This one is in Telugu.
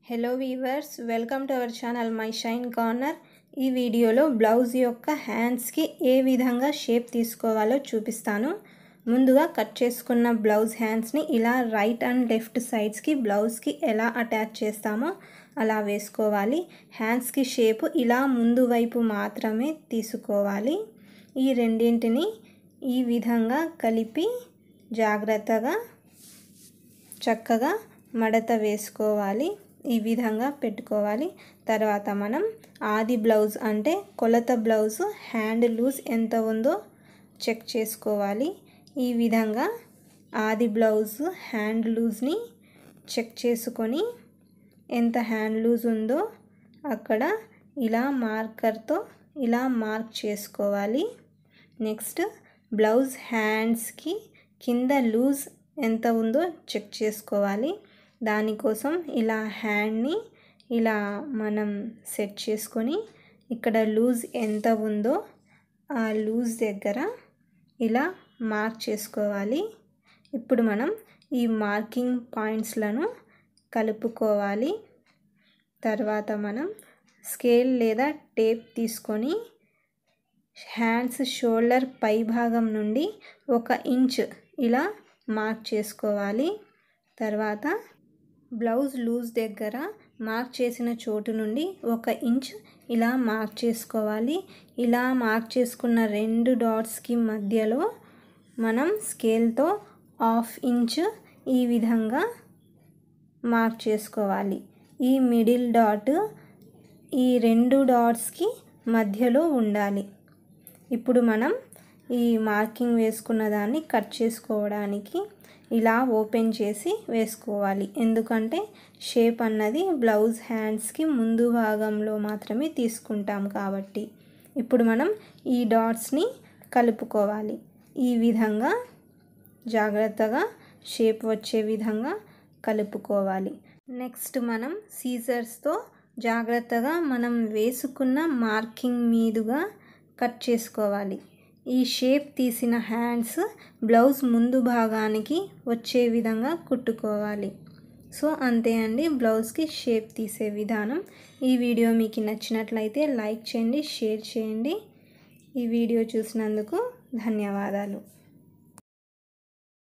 hello weavers welcome to our channel my shine corner ఈ వీడియోలో బ్లౌజ్ యొక్క హ్యాండ్స్కి ఏ విధంగా షేప్ తీసుకోవాలో చూపిస్తాను ముందుగా కట్ చేసుకున్న బ్లౌజ్ హ్యాండ్స్ని ఇలా రైట్ అండ్ లెఫ్ట్ సైడ్స్కి బ్లౌజ్కి ఎలా అటాచ్ చేస్తామో అలా వేసుకోవాలి హ్యాండ్స్కి షేపు ఇలా ముందు వైపు మాత్రమే తీసుకోవాలి ఈ రెండింటిని ఈ విధంగా కలిపి జాగ్రత్తగా చక్కగా మడత వేసుకోవాలి ఈ విధంగా పెట్టుకోవాలి తర్వాత మనం ఆది బ్లౌజ్ అంటే కొలత బ్లౌజ్ హ్యాండ్ లూజ్ ఎంత ఉందో చెక్ చేసుకోవాలి ఈ విధంగా ఆది బ్లౌజ్ హ్యాండ్ లూజ్ని చెక్ చేసుకొని ఎంత హ్యాండ్ లూజ్ ఉందో అక్కడ ఇలా మార్కర్తో ఇలా మార్క్ చేసుకోవాలి నెక్స్ట్ బ్లౌజ్ హ్యాండ్స్కి కింద లూజ్ ఎంత ఉందో చెక్ చేసుకోవాలి దానికోసం ఇలా హ్యాండ్ని ఇలా మనం సెట్ చేసుకొని ఇక్కడ లూజ్ ఎంత ఉందో ఆ లూజ్ దగ్గర ఇలా మార్క్ చేసుకోవాలి ఇప్పుడు మనం ఈ మార్కింగ్ పాయింట్స్లను కలుపుకోవాలి తర్వాత మనం స్కేల్ లేదా టేప్ తీసుకొని హ్యాండ్స్ షోల్డర్ పై భాగం నుండి ఒక ఇంచ్ ఇలా మార్క్ చేసుకోవాలి తర్వాత బ్లౌజ్ లూజ్ దగ్గర మార్క్ చేసిన చోటు నుండి ఒక ఇంచ్ ఇలా మార్క్ చేసుకోవాలి ఇలా మార్క్ చేసుకున్న రెండు డాట్స్కి మధ్యలో మనం స్కేల్తో హాఫ్ ఇంచ్ ఈ విధంగా మార్క్ చేసుకోవాలి ఈ మిడిల్ డాట్ ఈ రెండు డాట్స్కి మధ్యలో ఉండాలి ఇప్పుడు మనం ఈ మార్కింగ్ వేసుకున్న దాన్ని కట్ చేసుకోవడానికి ఇలా ఓపెన్ చేసి వేసుకోవాలి ఎందుకంటే షేప్ అన్నది బ్లౌజ్ హ్యాండ్స్కి ముందు భాగంలో మాత్రమే తీసుకుంటాం కాబట్టి ఇప్పుడు మనం ఈ డాట్స్ని కలుపుకోవాలి ఈ విధంగా జాగ్రత్తగా షేప్ వచ్చే విధంగా కలుపుకోవాలి నెక్స్ట్ మనం సీజర్స్తో జాగ్రత్తగా మనం వేసుకున్న మార్కింగ్ మీదుగా కట్ చేసుకోవాలి ఈ షేప్ తీసిన హ్యాండ్స్ బ్లౌజ్ ముందు భాగానికి వచ్చే విధంగా కుట్టుకోవాలి సో అంతే అండి బ్లౌజ్కి షేప్ తీసే విధానం ఈ వీడియో మీకు నచ్చినట్లయితే లైక్ చేయండి షేర్ చేయండి ఈ వీడియో చూసినందుకు ధన్యవాదాలు